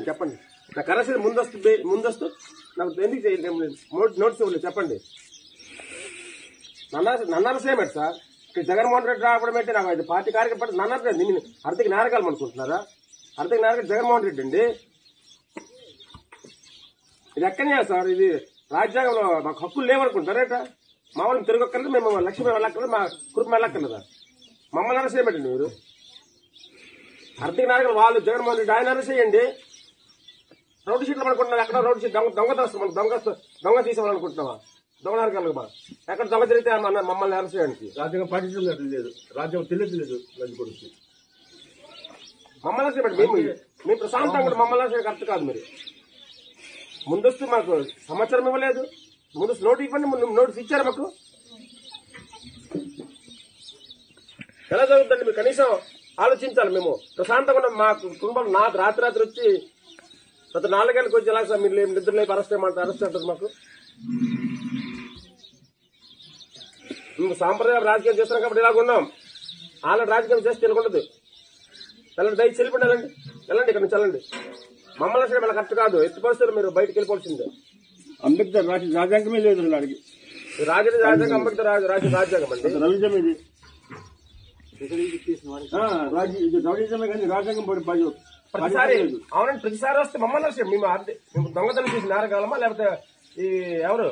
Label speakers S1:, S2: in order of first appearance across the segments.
S1: చేయండి చెప్పండి నాకు అరెస్ట్ ముందస్తు బే- ముందస్తు నాకు ఎందుకు చేయండి నోటీస్ ఇవ్వలేదు చెప్పండి నన్న నన్ను అరెస్ట్ చేయమండి సార్ ఇక్కడ జగన్మోహన్ రెడ్డి రావడం ఏంటి నాకు ఇది పార్టీ కార్యకర్త నన్ను అరెస్ట్ నేను అర్థకి నారకాలం అనుకుంటున్నారా అర్థకి నారక జగన్మోహన్ రెడ్డి అండి ఇది ఎక్కడ చేయాలి సార్ ఇది రాజ్యాంగంలో మాకు హక్కులు లేవనుకుంటారేట మా వాళ్ళని తిరగక్కర్లేదు మేము లక్ష్మి వెళ్ళక్కర్లేదు మా కుటుంబం వెళ్ళక్కర్లేదా మమ్మల్ని అరెస్ట్ చేయమండి మీరు ఆర్థిక నాయకులు వాళ్ళు జగన్మోహన్ రెడ్డి ఆయన అరెస్ట్ చేయండి రోడ్డు షీట్లు అనుకుంటున్నాం ఎక్కడ రోడ్డు షీట్ దొంగ దొంగ దోస్తాం మనం దొంగ దొంగ తీసేవాలనుకుంటున్నావా దొంగ నరకాలు మా ఎక్కడ దొంగ తిరిగితే మన- మమ్మల్ని అరెస్ట్ చేయడానికి
S2: రాజ్యాంగం పాటించడం లేదు రాజ్యాంగం తెలియదు లంచ్ కొడుకు
S1: మమ్మల్ని అరెస్ట్ చేయమండి మేము మేము ప్రశాంతంగా కూడా మమ్మల్ని అరెస్ట్ చేయడం కరెక్ట్ కాదు మీరు ముందస్తు మాకు సమాచారం ఇవ్వలేదు ముందస్తు నోటీస్ ఇవ్వండి ముందు నోటీస్ ఇచ్చారు మాకు ఎలా జరుగుతుందండి మీరు కనీసం ఆలోచించాలి మేము ప్రశాంతంగా ఉన్న మా కుటుంబం నా రాత్రి రాత్రి వచ్చి ప్రతి నాలుగేళ్ళకి వచ్చి ఎలా సార్ మీరు లేపు- నిద్ర లేపు అరెస్ట్ చేయమంటారు అరెస్ట్ అంటారు మాకు మేము సాంప్రదాయ రాజకీయం చేస్తున్నాం కాబట్టి ఇలాగ ఉన్నాం ఆల్రెడీ రాజకీయం చేస్తే తినకుండదు వెళ్ళండి దయచేసి వెళ్ళిపోండి వెళ్ళండి వెళ్ళండి ఇక్కడ నుంచి వెళ్ళండి మమ్మల్ని అసలు మన కరెక్ట్ కాదు ఎత్తి పరిస్థితులు మీరు బయటకు వెళ్ళిపోవాల్సిందే
S2: అంబేద్కర్ రాసిన రాజ్యాంగమే లేదు అడిగి
S1: ఈ రాజు రాజ్యాంగం అంబేద్కర్ రాజు రాసిన రాజ్యాంగం అండి
S2: రవిజం ఇది ఆ, రాజ్య- ఇది రవిజమే కానీ రాజ్యాంగం పడి పడి-
S1: ప్రతిసారి
S2: లేదు.
S1: అవునండి ప్రతిసారి వస్తే మమ్మల్ని వస్తే మేము అర్థ మేము దొంగతనం చేసి నేరగలమా లేకపోతే ఈ ఎవరు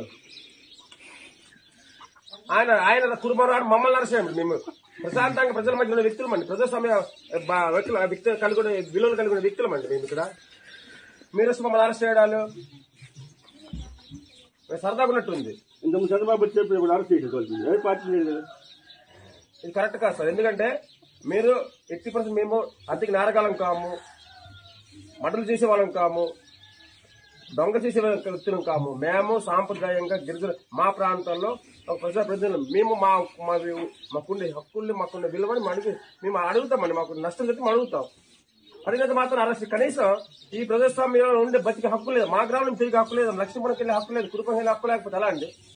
S1: ఆయన ఆయన కుటుంబం రాడు మమ్మల్ని అరెస్ట్ చేయండి మేము ప్రశాంతంగా ప్రజల మధ్య ఉన్న వ్యక్తులం అండి ప్రజాస్వామ్య బ- వ్యక్తులు వ్యక్తి కలిగి ఉన్న విలువలు కలిగిన వ్యక్తులం అండి మేము ఇక్కడ మీరు వస్తే మమ్మల్ని అరెస్ట్ చేయడాలు మేము సరదాగా ఉన్నట్టుంది
S2: ఇంతకు చంద్రబాబు వచ్చి చెప్పి ఇప్పుడు అరెస్ట్ చేసుకోవాల్సింది ఏ పార్టీ లేదు కదా
S1: ఇది కరెక్ట్ కాదు సార్ ఎందుకంటే మీరు ఎట్టి పర్సెంట్ మేము అతికి నేరగాలం కాము మటలు చేసే వాళ్ళం కాము దొంగ చేసే వ్యక్తులం కాము మేము సాంప్రదాయంగా గిరిజన మా ప్రాంతంలో ఒక ప్రజా ప్రతినిధులు మేము మా మా మాకుండే హక్కుల్ని మాకున్న విలువని మేము అడిగి మేము అడుగుతామండి మాకు నష్టం జరిగితే మేము అడుగుతాం అడిగినంత మాత్రం అరెస్ట్ కనీసం ఈ ప్రజాస్వామ్యంలో ఉండే బతికి హక్కు లేదు మా గ్రామం తిరిగి హక్కు లేదు లక్ష్మీపురంకి వెళ్ళే హక్కు లేదు కుటుంబం వెళ్ళే హక్కు లేకపోతే ఎలా అండి